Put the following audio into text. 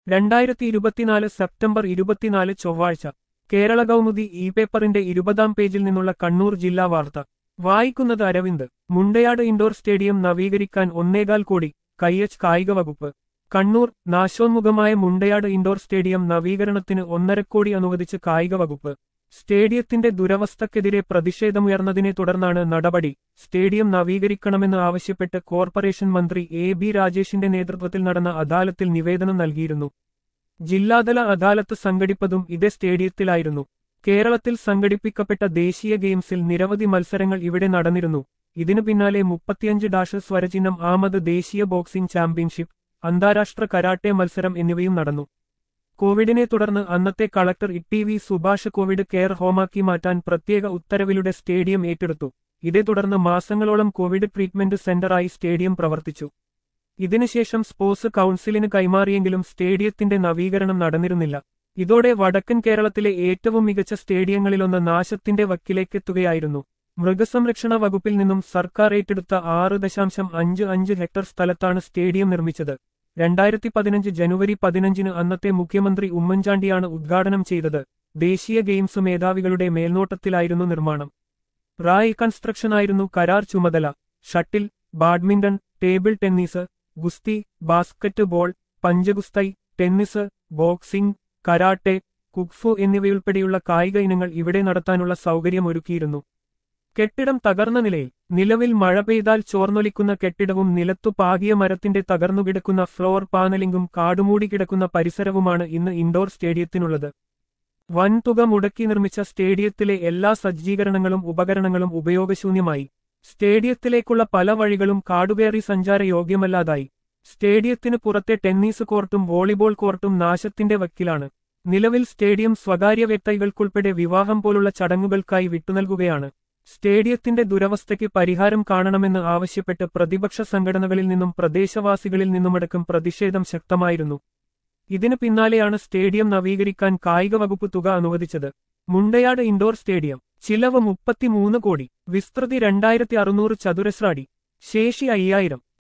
രണ്ടായിരത്തി ഇരുപത്തിനാല് സെപ്റ്റംബർ ഇരുപത്തിനാല് ചൊവ്വാഴ്ച കേരള കൗമുദി ഇ പേപ്പറിന്റെ ഇരുപതാം പേജിൽ നിന്നുള്ള കണ്ണൂർ ജില്ലാ വാർത്ത വായിക്കുന്നത് അരവിന്ദ് മുണ്ടയാട് ഇൻഡോർ സ്റ്റേഡിയം നവീകരിക്കാൻ ഒന്നേകാൽ കോടി കൈയച്ച് കായിക വകുപ്പ് കണ്ണൂർ നാശോന്മുഖമായ മുണ്ടയാട് ഇൻഡോർ സ്റ്റേഡിയം നവീകരണത്തിന് ഒന്നരക്കോടി അനുവദിച്ച് കായിക വകുപ്പ് സ്റ്റേഡിയത്തിന്റെ ദുരവസ്ഥക്കെതിരെ പ്രതിഷേധമുയർന്നതിനെ തുടർന്നാണ് നടപടി സ്റ്റേഡിയം നവീകരിക്കണമെന്ന് ആവശ്യപ്പെട്ട് കോർപ്പറേഷൻ മന്ത്രി എ ബി രാജേഷിന്റെ നേതൃത്വത്തിൽ നടന്ന അദാലത്തിൽ നിവേദനം നൽകിയിരുന്നു ജില്ലാതല അദാലത്ത് സംഘടിപ്പതും ഇതേ സ്റ്റേഡിയത്തിലായിരുന്നു കേരളത്തിൽ സംഘടിപ്പിക്കപ്പെട്ട ദേശീയ ഗെയിംസിൽ നിരവധി മത്സരങ്ങൾ ഇവിടെ നടന്നിരുന്നു ഇതിനു പിന്നാലെ മുപ്പത്തിയഞ്ച് ഡാഷ് സ്വരചിഹ്നം ആമത് ദേശീയ ബോക്സിംഗ് ചാമ്പ്യൻഷിപ്പ് അന്താരാഷ്ട്ര കരാട്ടെ മത്സരം എന്നിവയും നടന്നു കോവിഡിനെ തുടർന്ന് അന്നത്തെ collector E T V Subhash covid care ഹോമാക്കി മാറ്റാൻ പ്രത്യേക ഉത്തരവിലൂടെ സ്റ്റേഡിയം ഏറ്റെടുത്തു ഇതേ തുടർന്ന് മാസങ്ങളോളം കോവിഡ് ട്രീറ്റ്മെന്റ് സെന്ററായി സ്റ്റേഡിയം പ്രവർത്തിച്ചു ഇതിനുശേഷം സ്പോർട്സ് കൗൺസിലിന് കൈമാറിയെങ്കിലും സ്റ്റേഡിയത്തിന്റെ നവീകരണം നടന്നിരുന്നില്ല ഇതോടെ വടക്കൻ കേരളത്തിലെ ഏറ്റവും മികച്ച സ്റ്റേഡിയങ്ങളിലൊന്ന് നാശത്തിന്റെ വക്കിലേക്കെത്തുകയായിരുന്നു മൃഗസംരക്ഷണ വകുപ്പിൽ നിന്നും സർക്കാർ ഏറ്റെടുത്ത ആറ് ദശാംശം അഞ്ച് അഞ്ച് ഹെക്ടർ സ്ഥലത്താണ് സ്റ്റേഡിയം നിർമ്മിച്ചത് രണ്ടായിരത്തി പതിനഞ്ച് ജനുവരി പതിനഞ്ചിന് അന്നത്തെ മുഖ്യമന്ത്രി ഉമ്മൻചാണ്ടിയാണ് ഉദ്ഘാടനം ചെയ്തത് ദേശീയ ഗെയിംസ് മേധാവികളുടെ മേൽനോട്ടത്തിലായിരുന്നു നിർമ്മാണം റായ് കൺസ്ട്രക്ഷനായിരുന്നു കരാർ ചുമതല ഷട്ടിൽ ബാഡ്മിന്റൺ ടേബിൾ ടെന്നീസ് ഗുസ്തി ബാസ്കറ്റ് ബോൾ പഞ്ചഗുസ്തൈ ടെന്നീസ് ബോക്സിംഗ് കരാട്ടെ കുക്ഫു എന്നിവയുൾപ്പെടെയുള്ള കായിക ഇനങ്ങൾ ഇവിടെ നടത്താനുള്ള സൗകര്യമൊരുക്കിയിരുന്നു കെട്ടിടം തകർന്ന നിലയിൽ നിലവിൽ മഴ പെയ്താൽ ചോർന്നൊലിക്കുന്ന കെട്ടിടവും നിലത്തു പാകിയ മരത്തിന്റെ തകർന്നുകിടക്കുന്ന ഫ്ലോർ പാനലിംഗും കാടുമൂടി കിടക്കുന്ന പരിസരവുമാണ് ഇന്ന് ഇൻഡോർ സ്റ്റേഡിയത്തിനുള്ളത് വൻതുക മുടക്കി നിർമ്മിച്ച സ്റ്റേഡിയത്തിലെ എല്ലാ സജ്ജീകരണങ്ങളും ഉപകരണങ്ങളും ഉപയോഗശൂന്യമായി സ്റ്റേഡിയത്തിലേക്കുള്ള പല വഴികളും കാടുകയറി സഞ്ചാരയോഗ്യമല്ലാതായി സ്റ്റേഡിയത്തിന് പുറത്തെ ടെന്നീസ് കോർട്ടും വോളിബോൾ കോർട്ടും നാശത്തിന്റെ വക്കിലാണ് നിലവിൽ സ്റ്റേഡിയം സ്വകാര്യ വ്യക്തികൾക്കുൾപ്പെടെ വിവാഹം പോലുള്ള ചടങ്ങുകൾക്കായി വിട്ടുനൽകുകയാണ് സ്റ്റേഡിയത്തിന്റെ ദുരവസ്ഥയ്ക്ക് പരിഹാരം കാണണമെന്ന് ആവശ്യപ്പെട്ട് പ്രതിപക്ഷ സംഘടനകളിൽ നിന്നും പ്രദേശവാസികളിൽ നിന്നുമടക്കം പ്രതിഷേധം ശക്തമായിരുന്നു ഇതിനു പിന്നാലെയാണ് സ്റ്റേഡിയം നവീകരിക്കാൻ കായിക വകുപ്പ് തുക അനുവദിച്ചത് മുണ്ടയാട് ഇൻഡോർ സ്റ്റേഡിയം ചിലവ് മുപ്പത്തിമൂന്ന് കോടി വിസ്തൃതി രണ്ടായിരത്തി അറുന്നൂറ് ചതുരശ്ര അടി ശേഷി അയ്യായിരം